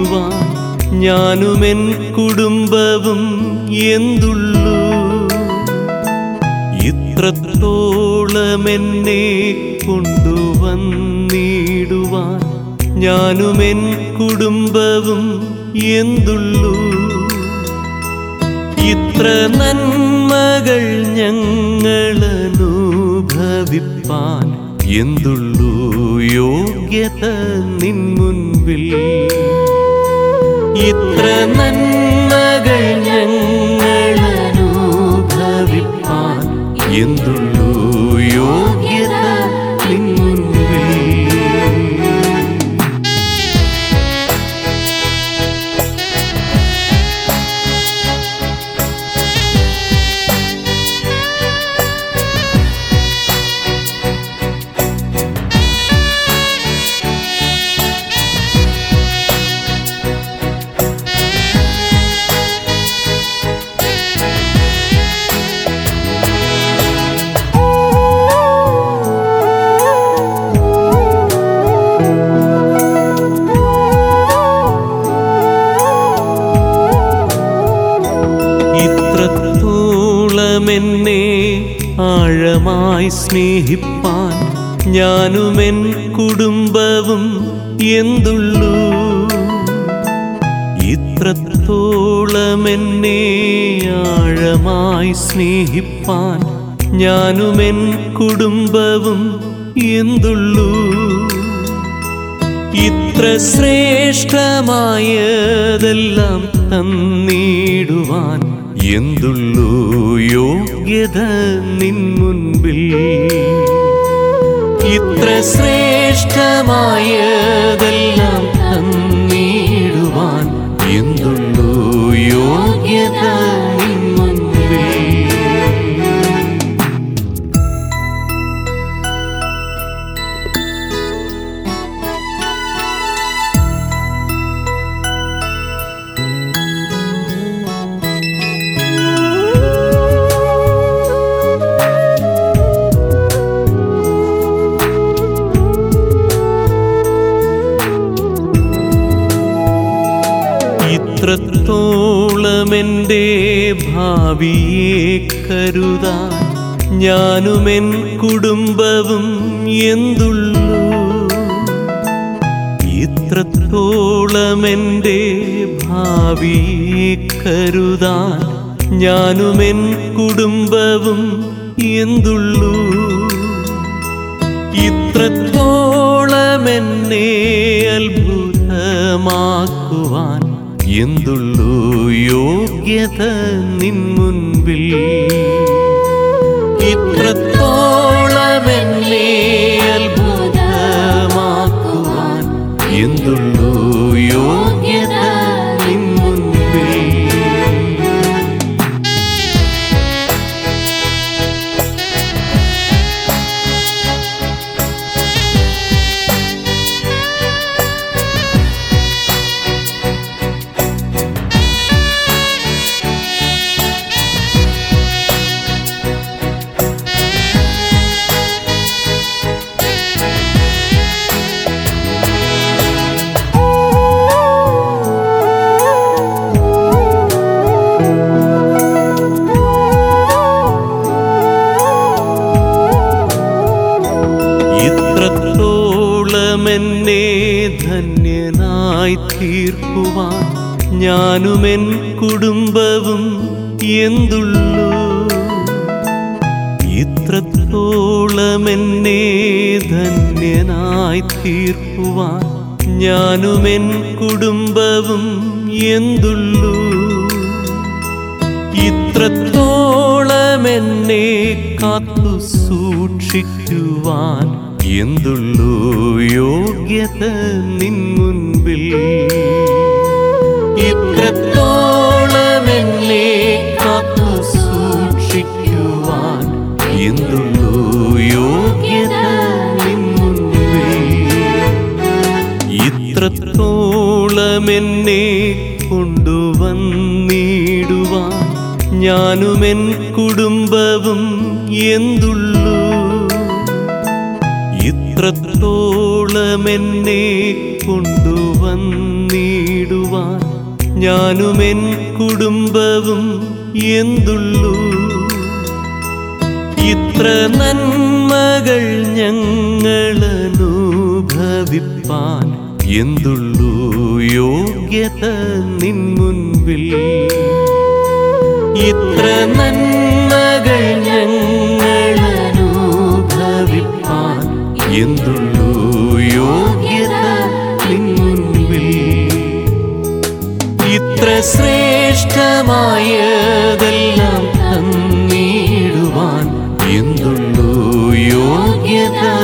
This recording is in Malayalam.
വന്നിടുവാൻ ഞാനുമെൻ കുടുംബവും എന്തുള്ളൂ ഇത്രത്തോളം എന്നെ കൊണ്ടുവന്നിടുവാൻ ഞാനുമെൻ കുടുംബവും എന്തുള്ളൂ ഇത്ര നന്മകൾ ഞങ്ങൾ അനുഭവിപ്പാൻ എന്തുള്ളൂ യോഗ്യത നിൻ മുൻപിൽ ഇത്ര നന്മകൾ ഞങ്ങൾ അനുഭവിപ്പാൻ എന്തുള്ളൂ യോഗ്യത നിൻ മുൻപിൽ ഇത്രത്തോളം എന്നെ ആഴമായി സ്നേഹിപ്പാൻ ഞാനുമെൻ കുടുംബവും എന്തുള്ളൂ ഇത്രത്തോളം എന്നെ ആഴമായി സ്നേഹിപ്പാൻ ഞാനുമെൻ കുടുംബവും എന്തുള്ളൂ ഇത്ര ശ്രേഷ്ഠമായതെല്ലാം തന്നിടുവാൻ എന്തുള്ളൂ യോഗ്യത നിൻ മുൻപിൽ ഇത്ര ശ്രേഷ്ഠമായതെല്ലാം തന്നിടുവാൻ എന്തുള്ളൂ യോഗ്യത നിൻ മുൻപിൽ ഇത്രത്തോളം എൻ്റെ ഭാവിയെ കരുതാൻ ഞാനുമെൻ കുടുംബവും എന്തുള്ളൂ ഇത്രത്തോളം എൻ്റെ ഭാവിയെ കരുതാൻ ഞാനുമെൻ കുടുംബവും എന്തുള്ളൂ ഇത്രത്തോളം എന്നെ അത്ഭുതമാക്കുവാൻ എന്തുള്ളൂ യോഗ്യത നിൻ മുൻപിൽ ഇത്രത്തോളം എന്നെ അത്ഭുതമാക്കുവാൻ എന്തുള്ളൂ യോഗ്യത നിൻ മുൻപിൽ ഇത്രത്തോളം എന്നെ ധന്യനായി തീർക്കുവാൻ ഞാനുമെൻ കുടുംബവും എന്തുള്ളൂ ഇത്രത്തോളം എന്നെ ധന്യനായി തീർക്കുവാൻ ഞാനുമെൻ കുടുംബവും എന്തുള്ളൂ ഇത്രത്തോളം എന്നെ കാത്തു സൂക്ഷിക്കുവാൻ എന്തുള്ളൂ യോഗ്യത നിൻ മുൻപിൽ ഇത്രത്തോളം എന്നെ കാത്തു സൂക്ഷിക്കുവാൻ എന്തുള്ളൂ യോഗ്യത നിൻ മുൻപിൽ ഇത്രത്തോളം എന്നെ കൊണ്ടുവന്നിടുവാൻ ഞാനുമെൻ കുടുംബവും എന്തുള്ളൂ ഇത്രത്തോളം എന്നെ കൊണ്ടുവന്നിടുവാൻ ഞാനും എൻ കുടുംബവും എന്തുള്ളൂ ഇത്ര നന്മകൾ ഞങ്ങൾ അനുഭവിപ്പാൻ എന്തുള്ളൂ യോഗ്യത നിൻ മുൻപിൽ ഇത്ര നന്മകൾ ഞങ്ങൾ അനുഭവിപ്പാൻ എന്തുള്ളൂ യോഗ്യത നിൻ മുൻപിൽ ഇത്ര ശ്രേഷ്ഠമായതെല്ലാം തന്നിടുവാൻ എന്തുള്ളൂ യോഗ്യത